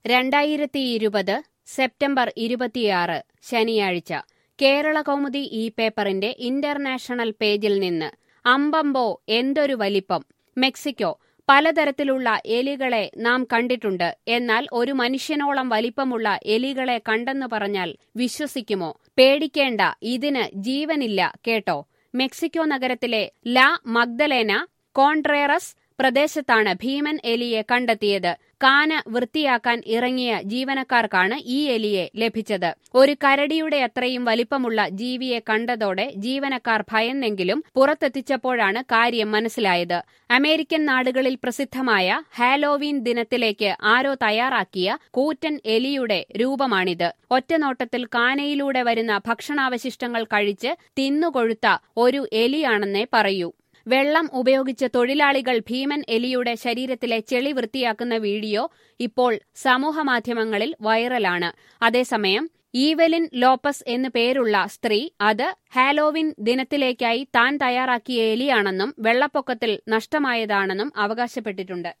രണ്ടായിരത്തി ഇരുപത് സെപ്റ്റംബർ ഇരുപത്തിയാറ് ശനിയാഴ്ച കേരള കൗമുദി ഈ പേപ്പറിന്റെ ഇന്റർനാഷണൽ പേജിൽ നിന്ന് അമ്പമ്പോ എന്തൊരു വലിപ്പം മെക്സിക്കോ പലതരത്തിലുള്ള എലികളെ നാം കണ്ടിട്ടുണ്ട് എന്നാൽ ഒരു മനുഷ്യനോളം വലിപ്പമുള്ള എലികളെ കണ്ടെന്നു പറഞ്ഞാൽ വിശ്വസിക്കുമോ പേടിക്കേണ്ട ഇതിന് ജീവനില്ല കേട്ടോ മെക്സിക്കോ നഗരത്തിലെ ലാ മഗ്ദലേന കോൺട്രേറസ് പ്രദേശത്താണ് ഭീമൻ എലിയെ കണ്ടെത്തിയത് കാന വൃത്തിയാക്കാൻ ഇറങ്ങിയ ജീവനക്കാർക്കാണ് ഈ എലിയെ ലഭിച്ചത് ഒരു കരടിയുടെ അത്രയും വലിപ്പമുള്ള ജീവിയെ കണ്ടതോടെ ജീവനക്കാർ ഭയന്നെങ്കിലും പുറത്തെത്തിച്ചപ്പോഴാണ് കാര്യം മനസ്സിലായത് അമേരിക്കൻ നാടുകളിൽ പ്രസിദ്ധമായ ഹാലോവീൻ ദിനത്തിലേക്ക് ആരോ തയ്യാറാക്കിയ കൂറ്റൻ എലിയുടെ രൂപമാണിത് ഒറ്റനോട്ടത്തിൽ കാനയിലൂടെ വരുന്ന ഭക്ഷണാവശിഷ്ടങ്ങൾ കഴിച്ച് തിന്നുകൊഴുത്ത ഒരു എലിയാണെന്നേ പറയൂ വെള്ളം ഉപയോഗിച്ച് തൊഴിലാളികൾ ഭീമൻ എലിയുടെ ശരീരത്തിലെ ചെളി വൃത്തിയാക്കുന്ന വീഡിയോ ഇപ്പോൾ സമൂഹമാധ്യമങ്ങളിൽ വൈറലാണ് അതേസമയം ഈവലിൻ ലോപ്പസ് എന്നു പേരുള്ള സ്ത്രീ അത് ഹാലോവിൻ ദിനത്തിലേക്കായി താൻ തയ്യാറാക്കിയ എലിയാണെന്നും വെള്ളപ്പൊക്കത്തിൽ നഷ്ടമായതാണെന്നും അവകാശപ്പെട്ടിട്ടുണ്ട്